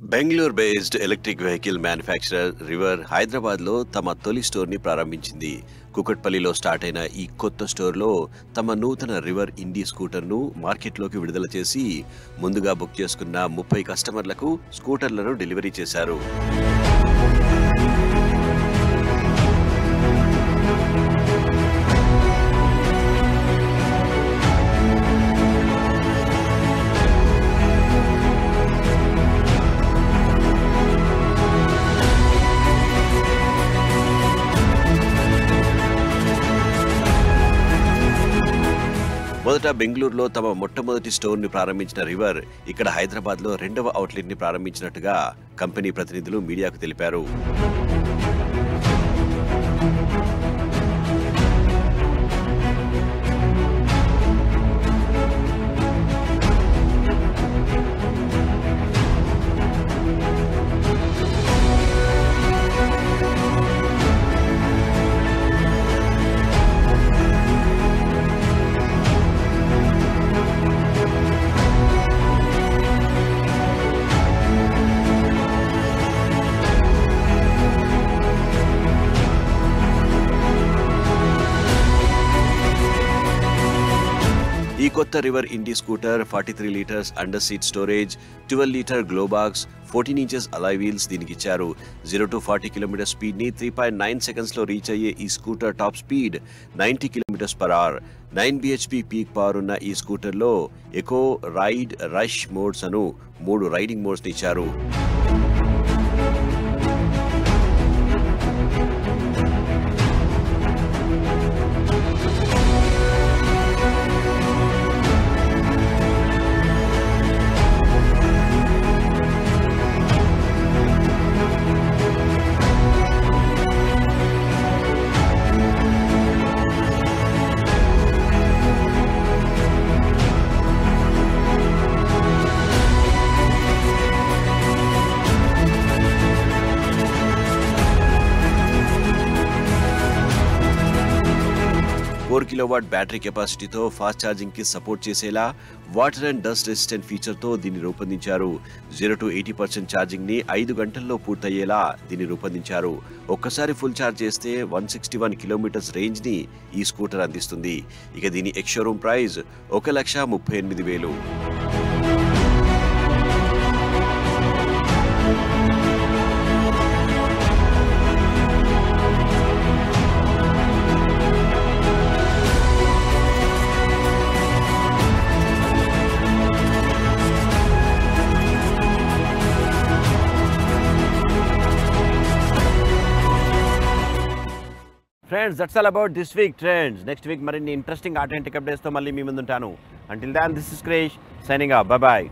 Bengaluru based electric vehicle manufacturer River హైదరాబాద్లో తమ తొలి స్టోర్ని ప్రారంభించింది కుకట్పల్లిలో స్టార్ట్ అయిన ఈ కొత్త స్టోర్లో తమ నూతన రివర్ ఇండి స్కూటర్ను మార్కెట్లోకి విడుదల చేసి ముందుగా బుక్ చేసుకున్న ముప్పై కస్టమర్లకు స్కూటర్లను డెలివరీ చేశారు మొదట బెంగళూరులో తమ మొట్టమొదటి స్టోర్ని ప్రారంభించిన రివర్ ఇక్కడ హైదరాబాద్లో రెండవ అవుట్లెట్ని ప్రారంభించినట్టుగా కంపెనీ ప్రతినిధులు మీడియాకు తెలిపారు ఈ కొత్త River Indie scooter forty three litres under seat storage twelve litre glovebox fourteen inches alloy wheels దీనికి ఇచ్చారు zero to forty kilometre speed ని త్రీ పాయింట్ నైన్ సెకండ్స్ లో రీచ్ అయ్యే ఈ scooter top speed ninety kilometres per hour nine BHP peak power ఉన్న ఈ స్కూటర్లో eco ride rush modes అను మూడు రైడింగ్ మోడ్స్ ని ఇచ్చారు ఫోర్ కిలోవాట్ బ్యాటరీ కెపాసిటీతో ఫాస్ట్ ఛార్జింగ్ కి సపోర్ట్ చేసేలా water and dust resistant feature తో దీన్ని రూపొందించారు zero to eighty percent charging ని ఐదు గంటల్లో పూర్తయ్యేలా దీన్ని రూపొందించారు ఒక్కసారి ఫుల్ ఛార్జ్ చేస్తే one sixty one kilometres range ని ఈ స్కూటర్ అందిస్తుంది ఇక దీని ఎక్స్షోరూమ్ ప్రైస్ ఒక లక్ష ముప్పై ఎనిమిది వేలు friends that's all about this week trends next week మరిన్ని ఇంట్రెస్టింగ్ ఆర్ట్ అండ్ టికప్ డేస్తో మళ్ళీ మీ ముందుంటాను అంటిల్ దాన్ దిస్ ఇస్ క్రేష్ సైనింగ్ అప్ బాయ్